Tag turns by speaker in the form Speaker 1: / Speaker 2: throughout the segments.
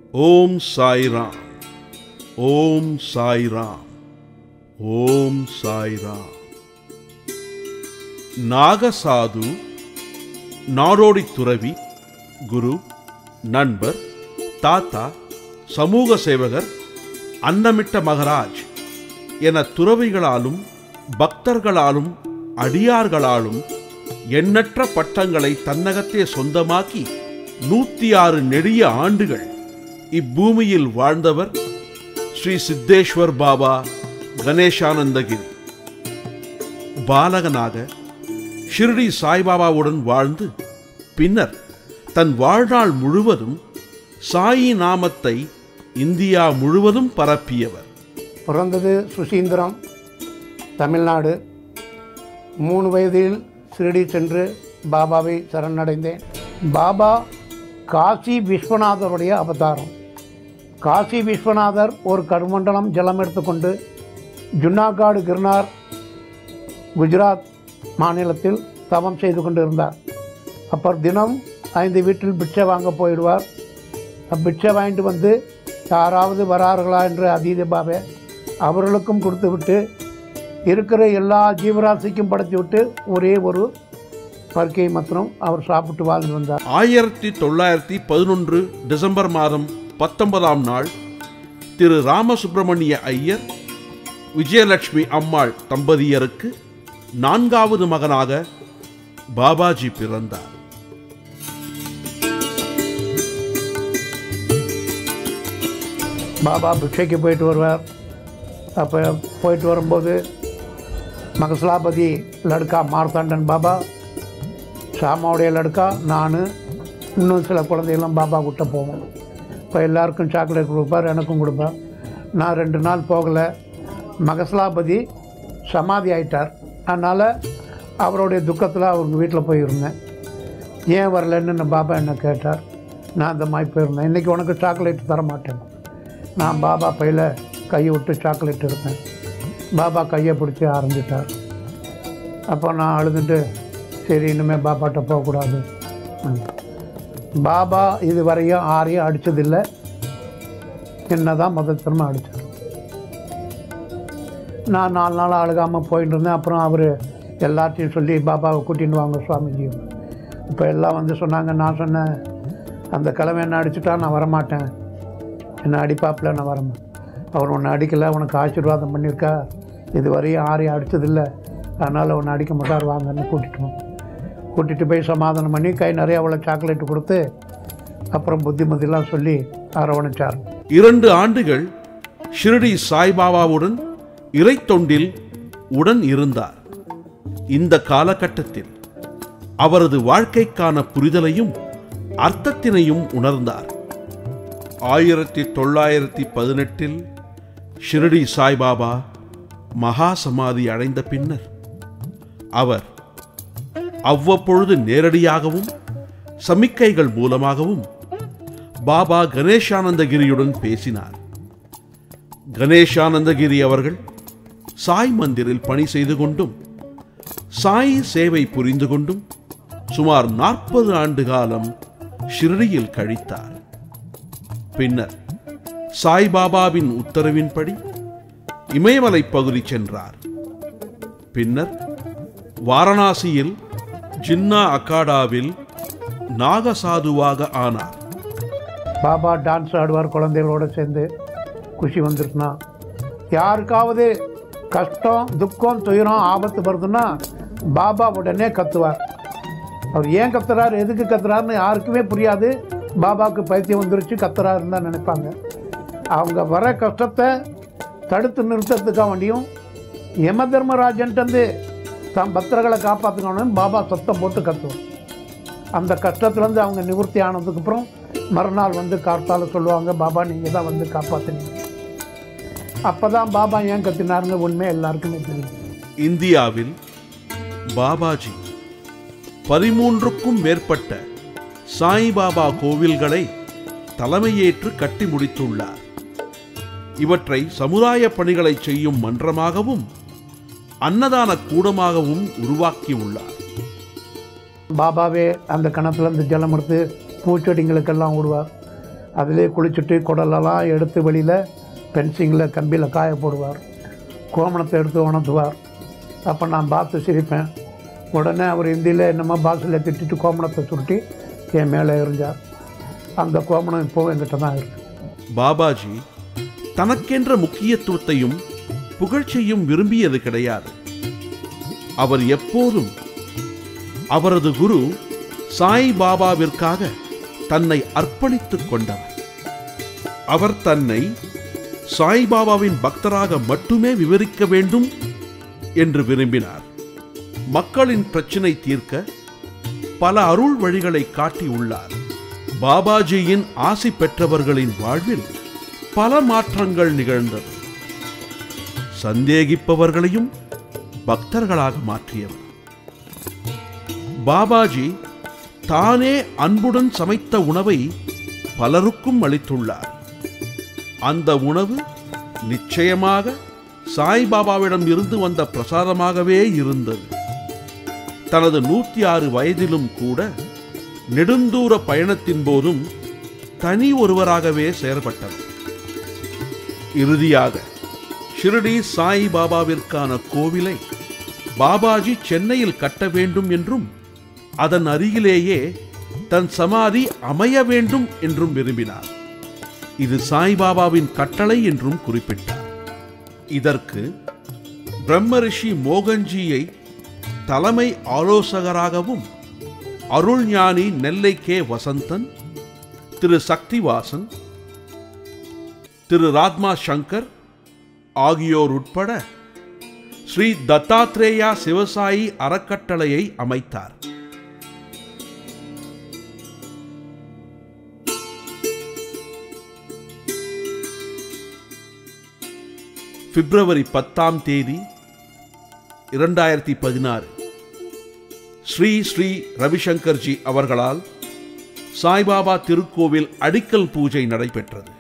Speaker 1: ஓம் சாய்ராம் ஓம் சாய்ராம் ஓம் சாய்ராம் நாகசாது நாடோடி துறவி குரு நண்பர் தாத்தா சமூக சேவகர் அன்னமிட்ட மகராஜ் என துறவிகளாலும் பக்தர்களாலும் அடியார்களாலும் எண்ணற்ற பட்டங்களை தன்னகத்தே சொந்தமாக்கி நூத்தி ஆறு நெடிய ஆண்டுகள் இப்பூமியில் வாழ்ந்தவர் ஸ்ரீ சித்தேஸ்வர் பாபா கணேசானந்தகிரி பாலகனாக ஷிர்டி சாய்பாபாவுடன் வாழ்ந்து பின்னர் தன் வாழ்நாள் முழுவதும் சாயி நாமத்தை இந்தியா முழுவதும் பரப்பியவர்
Speaker 2: பிறந்தது சுசீந்திரம் தமிழ்நாடு மூணு வயதில் சிறுடி சென்று பாபாவை சரணடைந்தேன் பாபா காசி விஸ்வநாதருடைய அவதாரம் காசி விஸ்வநாதர் ஒரு கருமண்டலம் ஜலம் எடுத்துக்கொண்டு ஜுன்னாகாடு கிர்னார் குஜராத் மாநிலத்தில் தவம் செய்து கொண்டிருந்தார் அப்புறம் தினம் ஐந்து வீட்டில் பிட்சை வாங்க போயிடுவார் பிட்சை வாங்கிட்டு வந்து யாராவது வரார்களா என்று அதீத பாபே அவர்களுக்கும் கொடுத்து விட்டு இருக்கிற எல்லா ஜீவராசிக்கும் படைத்து விட்டு ஒரே ஒரு பருக்கை மாத்திரம் அவர் சாப்பிட்டு வாழ்ந்து வந்தார்
Speaker 1: ஆயிரத்தி தொள்ளாயிரத்தி பதினொன்று டிசம்பர் மாதம் பத்தொன்பதாம் நாள் திரு ராமசுப்பிரமணிய ஐயர் விஜயலட்சுமி அம்மாள் தம்பதியருக்கு நான்காவது மகனாக பாபாஜி பிறந்தார்
Speaker 2: பாபா பிக்ஷைக்கு போயிட்டு வருவார் அப்போ போயிட்டு வரும்போது மகசலாபதி லடுக்கா மார்த்தாண்டன் பாபா ஷாமாவுடைய லடுக்கா நான் இன்னும் சில குழந்தைகளும் பாபா கிட்ட போவோம் இப்போ எல்லாருக்கும் சாக்லேட் கொடுப்பார் எனக்கும் கொடுப்பார் நான் ரெண்டு நாள் போகலை மகசலாபதி சமாதி ஆயிட்டார் அதனால் அவருடைய துக்கத்தில் அவங்க வீட்டில் போயிருந்தேன் ஏன் வரலன்னு நான் பாபா என்ன கேட்டார் நான் அந்த மாதிரி போயிருந்தேன் இன்றைக்கி உனக்கு சாக்லேட் தர மாட்டேன் நான் பாபா பையில் கையை விட்டு சாக்லேட் எடுத்தேன் பாபா கையை பிடிச்சி ஆரம்பிச்சிட்டார் அப்போ நான் அழுதுட்டு சரி இனிமேல் பாபாட்ட போகக்கூடாது ம். பாபா இது வரையும் ஆரையும் அடித்ததில்லை என்ன தான் முதல் திரும்ப அடித்தார் நான் நாலு நாள் அழுகாமல் போயிட்டு இருந்தேன் அப்புறம் அவர் எல்லாத்தையும் சொல்லி பாபாவை கூட்டின்னு வாங்க சுவாமிஜி இப்போ எல்லாம் வந்து சொன்னாங்க நான் சொன்னேன் அந்த கிழமை என்ன அடிச்சுட்டா நான் வரமாட்டேன் என்னை அடிப்பாப்பில் நான் வரமாட்டேன் அவர் உன்னை அடிக்கலை உனக்கு ஆசீர்வாதம் பண்ணியிருக்கா இது வரையும் ஆரையும் அடித்ததில்லை அதனால் உன்னை அடிக்க மாட்டார் வாங்கன்னு கூட்டிட்டு வந்தேன். கூட்டிகிட்டு போய் சமாதானம் பண்ணி கை நிறைய அவ்வளோ சாக்லேட் கொடுத்து அப்புறம் புத்திமதிலாம் சொல்லி அரவணைச்சார்
Speaker 1: இரண்டு ஆண்டுகள் ஷிரடி சாய்பாபாவுடன் இறைத்தொண்டில் உடன் இருந்தார் இந்த காலகட்டத்தில் அவரது வாழ்க்கைக்கான புரிதலையும் அர்த்தத்தினையும் உணர்ந்தார் ஆயிரத்தி தொள்ளாயிரத்தி பதினெட்டில் ஷிரடி சாய்பாபா மகா சமாதி அடைந்த பின்னர் அவர் அவ்வப்பொழுது நேரடியாகவும் சமிக்கைகள் மூலமாகவும் பாபா கணேசானந்தகிரியுடன் பேசினார் கணேசானந்தகிரி அவர்கள் சாய் மந்திரில் பணி செய்து கொண்டும் சாய் சேவை புரிந்து கொண்டும் சுமார் நாற்பது ஆண்டு காலம் ஷிரடியில் கழித்தார் பின்னர் சாய்பாபாவின் உத்தரவின்படி இமயமலை பகுதி சென்றார் பின்னர் வாரணாசியில் ஜின்னா அகாடாவில் நாகசாதுவாக ஆனார்
Speaker 2: பாபா டான்ஸ் ஆடுவார் குழந்தைகளோட சேர்ந்து குஷி வந்துருக்குன்னா யாருக்காவது கஷ்டம் துக்கம் துயரம் ஆபத்து வருதுன்னா பாபா உடனே கத்துவார் அவர் ஏன் கத்துறாரு எதுக்கு கத்துறாருன்னு யாருக்குமே புரியாது பாபாவுக்கு பைத்தியம் வந்துருச்சு கத்துறாருன்னு தான் நினைப்பாங்க அவங்க வர கஷ்டத்தை தடுத்து நிறுத்தத்துக்காக வேண்டியும் யம தர்மராஜன்ட்டு தம் பக்தர்களை காப்பாற்றணும் பாபா சத்தம் போட்டு கத்துவார் அந்த கஷ்டத்துலேருந்து அவங்க நிவர்த்தி ஆனதுக்கப்புறம் மறுநாள் வந்து காத்தால சொல்லுவாங்க பாபா நீங்கள் தான் வந்து காப்பாற்றினீங்க அப்போ தான் பாபா ஏன் கத்தினாருங்க உண்மை எல்லாருக்குமே தெரியும்
Speaker 1: இந்தியாவில் பாபாஜி பதிமூன்றுக்கும் மேற்பட்ட சாய்பாபா கோவில்களை தலைமையேற்று கட்டி முடித்துள்ளார் இவற்றை சமுதாய பணிகளை செய்யும் மன்றமாகவும் அன்னதான கூடமாகவும் உருவாக்கியுள்ளார்
Speaker 2: பாபாவே அந்த கிணத்துலேருந்து ஜலம் எடுத்து பூச்செடிங்களுக்கெல்லாம் விடுவார் அதிலே குளிச்சுட்டு குடலெல்லாம் எடுத்து வெளியில் பென்சிங்கில் கம்பியில் காய போடுவார் கோமணத்தை எடுத்து உணர்த்துவார் அப்போ நான் பார்த்து சிரிப்பேன் உடனே அவர் ஹிந்தியில் என்னமோ பாஷையில் திட்டிட்டு கோமணத்தை சுருட்டி என் மேலே எறிஞ்சார் அந்த கோமணம் இப்போவும் என்கிட்ட தான் இருக்குது
Speaker 1: பாபாஜி தனக்கென்ற முக்கியத்துவத்தையும் புகழ்ச்சியும் விரும்பியது கிடையாது அவர் எப்போதும் அவரது குரு சாய் பாபாவிற்காக தன்னை அர்ப்பணித்துக் கொண்டவர் அவர் தன்னை சாய்பாபாவின் பக்தராக மட்டுமே விவரிக்க வேண்டும் என்று விரும்பினார் மக்களின் பிரச்சினை தீர்க்க பல அருள் வழிகளை காட்டியுள்ளார் பாபாஜியின் ஆசி பெற்றவர்களின் வாழ்வில் பல மாற்றங்கள் நிகழ்ந்தது சந்தேகிப்பவர்களையும் பக்தர்களாக மாற்றியவர் பாபாஜி தானே அன்புடன் சமைத்த உணவை பலருக்கும் அளித்துள்ளார் அந்த உணவு நிச்சயமாக சாய்பாபாவிடம் இருந்து வந்த பிரசாதமாகவே இருந்தது தனது நூத்தி ஆறு வயதிலும் கூட நெடுந்தூர பயணத்தின் போதும் தனி ஒருவராகவே செயல்பட்டவர் இறுதியாக ஷிரடி சாய் பாபாவிற்கான கோவிலை பாபாஜி சென்னையில் கட்ட வேண்டும் என்றும் அதன் அருகிலேயே தன் சமாதி அமைய வேண்டும் என்றும் விரும்பினார் இது சாய்பாபாவின் கட்டளை என்றும் குறிப்பிட்டார் இதற்கு பிரம்மரிஷி மோகன்ஜியை தலைமை ஆலோசகராகவும் அருள்ஞானி நெல்லை கே வசந்தன் திரு சக்திவாசன் திரு ராத்மா சங்கர் ஆகியோர் உட்பட ஸ்ரீ தத்தாத்ரேயா சிவசாயி அறக்கட்டளையை அமைத்தார் பிப்ரவரி பத்தாம் தேதி இரண்டாயிரத்தி பதினாறு ஸ்ரீ ஸ்ரீ ரவிசங்கர்ஜி அவர்களால் சாய்பாபா திருக்கோவில் அடிக்கல் பூஜை நடைபெற்றது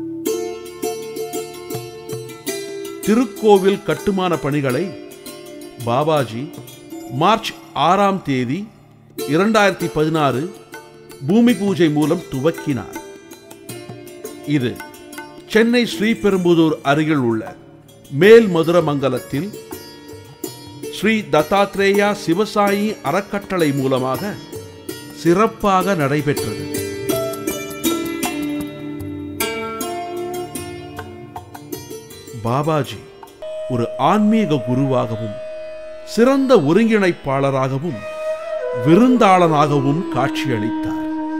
Speaker 1: திருக்கோவில் கட்டுமான பணிகளை பாபாஜி மார்ச் ஆறாம் தேதி இரண்டாயிரத்தி பதினாறு பூமி பூஜை மூலம் துவக்கினார் இது சென்னை ஸ்ரீபெரும்புதூர் அருகில் உள்ள மேல் மதுரமங்கலத்தில் ஸ்ரீ தத்தாத்ரேயா சிவசாயி அறக்கட்டளை மூலமாக சிறப்பாக நடைபெற்றது பாபாஜி ஒரு ஆன்மீக குருவாகவும் சிறந்த ஒருங்கிணைப்பாளராகவும் விருந்தாளனாகவும் காட்சியளித்தார்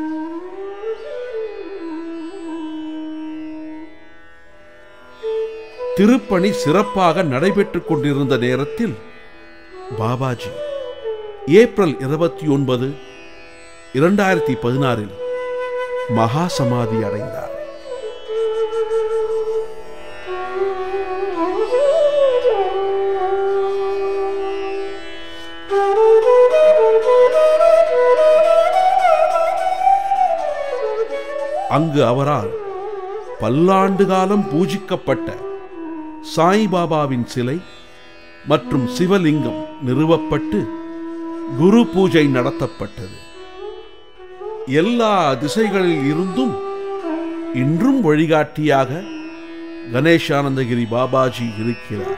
Speaker 1: திருப்பணி சிறப்பாக நடைபெற்றுக் கொண்டிருந்த நேரத்தில் பாபாஜி ஏப்ரல் இருபத்தி ஒன்பது இரண்டாயிரத்தி பதினாறில் மகா சமாதி அடைந்தார் அங்கு அவரால் பல்லாண்டு காலம் பூஜிக்கப்பட்ட சாய்பாபாவின் சிலை மற்றும் சிவலிங்கம் நிறுவப்பட்டு குரு பூஜை நடத்தப்பட்டது எல்லா திசைகளில் இருந்தும் இன்றும் வழிகாட்டியாக கணேசானந்தகிரி பாபாஜி இருக்கிறார்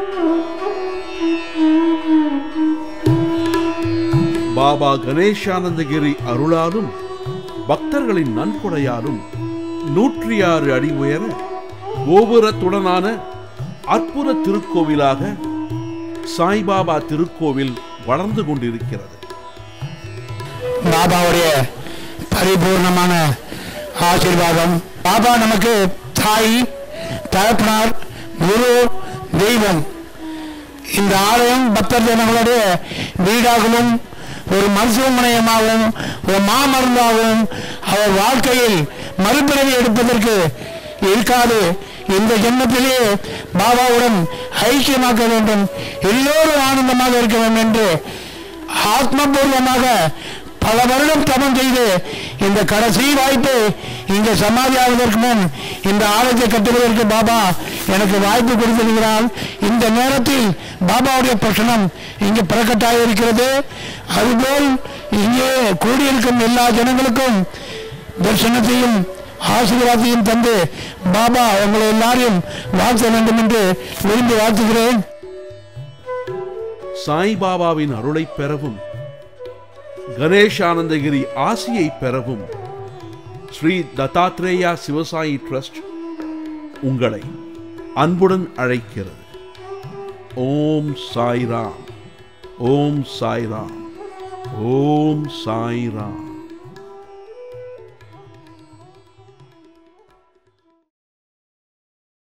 Speaker 1: பாபா கணேசானந்தகிரி அருளாலும் பக்தர்களின் நன்கொடையாலும் நூற்றி ஆறு அடி உயர கோபுரத்துடனான அற்புத திருக்கோவிலாக சாய்பாபா திருக்கோவில் வளர்ந்து கொண்டிருக்கிறது
Speaker 3: பாபாவுடைய பரிபூர்ணமான ஆசீர்வாதம் பாபா நமக்கு தாய் தகப்பனார் குரு தெய்வம் இந்த ஆலயம் பக்தர் ஜனங்களுடைய வீடாகவும் ஒரு மருத்துவமனையமாகவும் ஒரு மாமருந்தாகவும் அவர் வாழ்க்கையில் மறுபிறவி எடுப்பதற்கு இருக்காது இந்த ஜென்மத்திலே பாபாவுடன் ஐக்கியமாக்க வேண்டும் எல்லோரும் ஆனந்தமாக இருக்க வேண்டும் என்று ஆத்மபூர்வமாக பல வருடம் தபம் செய்து இந்த கடைசி வாய்ப்பு இங்கே சமாதி ஆவதற்கு முன் இந்த ஆலயத்தை கட்டுவதற்கு பாபா எனக்கு வாய்ப்பு கொடுத்திருக்கிறார் இந்த நேரத்தில் பாபாவுடைய பிரசனம் இங்கே பிரகட்டாக இருக்கிறது அதுபோல் இங்கே கூடியிருக்கும் எல்லா ஜனங்களுக்கும் தரிசனத்தையும் ஆசீர்வாதத்தையும் தந்து பாபா உங்களை எல்லாரையும் வாழ்த்த வேண்டும் என்று விரும்பி வாழ்த்துகிறேன்
Speaker 1: சாய்பாபாவின் அருளைப் பெறவும் கணேஷானந்தகிரி ஆசியை பெறவும் ஸ்ரீ தத்தாத்ரேயா சிவசாயி ட்ரஸ்ட் உங்களை அன்புடன் அழைக்கிறது ஓம் சாய்ராம் ஓம் சாய்ராம் ஓம் சாய்ராம்